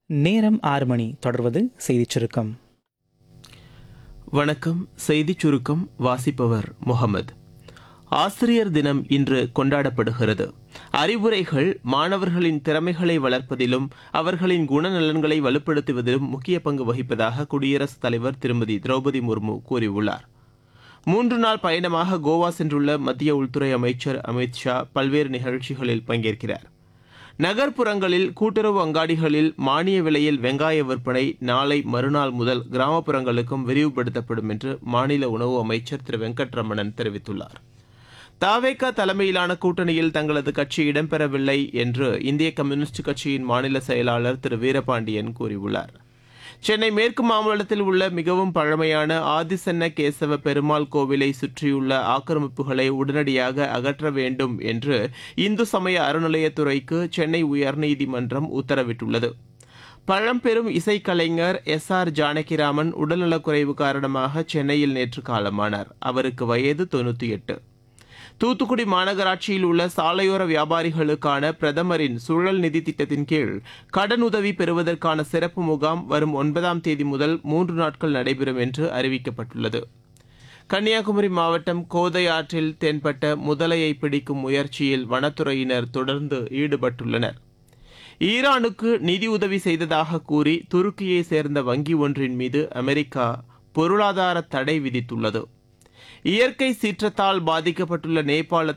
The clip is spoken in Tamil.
நேரம் ஆறு மணி தொடர்வது செய்திச் சுருக்கம் வணக்கம் செய்திச் சுருக்கம் வாசிப்பவர் முகமது ஆசிரியர் தினம் இன்று கொண்டாடப்படுகிறது அறிவுரைகள் மாணவர்களின் திறமைகளை வளர்ப்பதிலும் அவர்களின் குணநலன்களை வலுப்படுத்துவதிலும் முக்கிய பங்கு வகிப்பதாக குடியரசுத் தலைவர் திருமதி திரௌபதி முர்மு கூறியுள்ளார் மூன்று நாள் பயணமாக கோவா சென்றுள்ள மத்திய உள்துறை அமைச்சர் அமித் ஷா பல்வேறு நிகழ்ச்சிகளில் பங்கேற்கிறார் நகர்ப்புறங்களில் கூட்டுறவு அங்காடிகளில் மானிய விலையில் வெங்காய விற்பனை நாளை மறுநாள் முதல் கிராமப்புறங்களுக்கும் விரிவுபடுத்தப்படும் என்று மாநில உணவு அமைச்சர் திரு வெங்கட்ரமணன் தெரிவித்துள்ளார் தாவேகா தலைமையிலான கூட்டணியில் தங்களது கட்சி இடம்பெறவில்லை என்று இந்திய கம்யூனிஸ்ட் கட்சியின் மாநில செயலாளர் திரு வீரபாண்டியன் கூறியுள்ளார் சென்னை மேற்கு மாம்பலத்தில் உள்ள மிகவும் பழமையான ஆதிசன்ன கேசவ பெருமாள் கோவிலை சுற்றியுள்ள ஆக்கிரமிப்புகளை உடனடியாக அகற்ற வேண்டும் என்று இந்து சமய அறநிலையத்துறைக்கு சென்னை உயர்நீதிமன்றம் உத்தரவிட்டுள்ளது பழம்பெரும் இசைக்கலைஞர் எஸ் ஆர் ஜானகிராமன் உடல்நலக்குறைவு காரணமாக சென்னையில் நேற்று காலமானார் அவருக்கு வயது தொண்ணூற்றி எட்டு தூத்துக்குடி மாநகராட்சியில் உள்ள சாலையோர வியாபாரிகளுக்கான பிரதமரின் சுழல் நிதி திட்டத்தின் கீழ் கடனுதவி பெறுவதற்கான சிறப்பு முகாம் வரும் ஒன்பதாம் தேதி முதல் மூன்று நாட்கள் நடைபெறும் என்று அறிவிக்கப்பட்டுள்ளது கன்னியாகுமரி மாவட்டம் கோதை ஆற்றில் தென்பட்ட முதலையை பிடிக்கும் முயற்சியில் வனத்துறையினர் தொடர்ந்து ஈடுபட்டுள்ளனர் ஈரானுக்கு நிதியுதவி செய்ததாக கூறி துருக்கியை சேர்ந்த வங்கி ஒன்றின் மீது அமெரிக்கா பொருளாதார தடை விதித்துள்ளது இயற்கை சீற்றத்தால் பாதிக்கப்பட்டுள்ள நேபாள